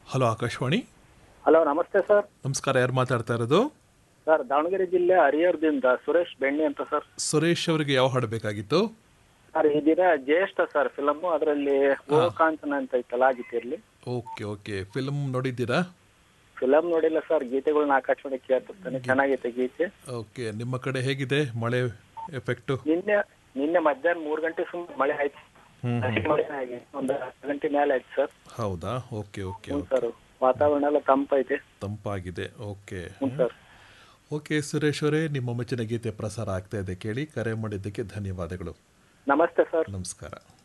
Hello Akashvani hello ನಮಸ್ತೆ sir ನಮಸ್ಕಾರ ಯಾರು ಮಾತಾಡ್ತಾ ಇರೋದು ಸರ್ ದಾವಣಗೆರೆ ಜಿಲ್ಲೆ ಹರಿಹರದಿಂದ ಸುರೇಶ್ ಬೆಣ್ಣೆ ಅಂತ ಸರ್ ಸುರೇಶ್ ಅವರಿಗೆ ಯಾವ ಹಾಡು ಬೇಕಾಗಿತ್ತು ಸರ್ ಈ ದಿನ ಜ್ಯೇಷ್ಠ ಸರ್ ಫಿಲಮ್ ಅದರಲ್ಲಿ ಗೋಕಾಂತನ ಅಂತ ಐತಲ್ಲ ಆಗಿತ್ತಿರ್ಲಿ ಓಕೆ ಓಕೆ ಫಿಲ್ಮ್ ನೋಡಿದ್ದೀರಾ ಫಿಲಮ್ ನೋಡಿಲ್ಲ ಸರ್ ಗೀತೆಗಳನ್ನ ಆಕಾಶವಾಣಿ ಕೇಳ್ತಿರ್ತಾನೆ ಚೆನ್ನಾಗೈತೆ ಗೀತೆ ಓಕೆ ನಿಮ್ಮ ಕಡೆ ಹೇಗಿದೆ ಮಳೆ ಎಫೆಕ್ಟು ನಿನ್ನೆ ನಿನ್ನೆ ಮಧ್ಯಾಹ್ನ ಮೂರು ಗಂಟೆ ಸುಮ್ಮನೆ ಮಳೆ ಆಯ್ತು ಹ್ಮ್ ಜಾಸ್ತಿ ಮಳೆನೇ ಆಗಿದೆ. ಒಂದು ಹತ್ತು ಗಂಟೆ ಮೇಲೆ ಆಯ್ತು ಸರ್ ಹೌದಾ ಓಕೆ ಓಕೆ ಹ್ಞೂ ಸರ್ ವಾತಾವರಣ ಎಲ್ಲ ತಂಪೈತೆ ತಂಪಾಗಿದೆ ಓಕೆ ಹ್ಞೂ ಸರ್ ಓಕೆ ಸುರೇಶ್ ಅವರೇ ನಿಮ್ಮ ಮೆಚ್ಚಿನ ಗೀತೆ ಪ್ರಸಾರ ಆಗ್ತಾ ಇದೆ ಕೇಳಿ ಕರೆ ಮಾಡಿದ್ದಕ್ಕೆ ಧನ್ಯವಾದಗಳು ನಮಸ್ತೆ ಸರ್ ನಮಸ್ಕಾರ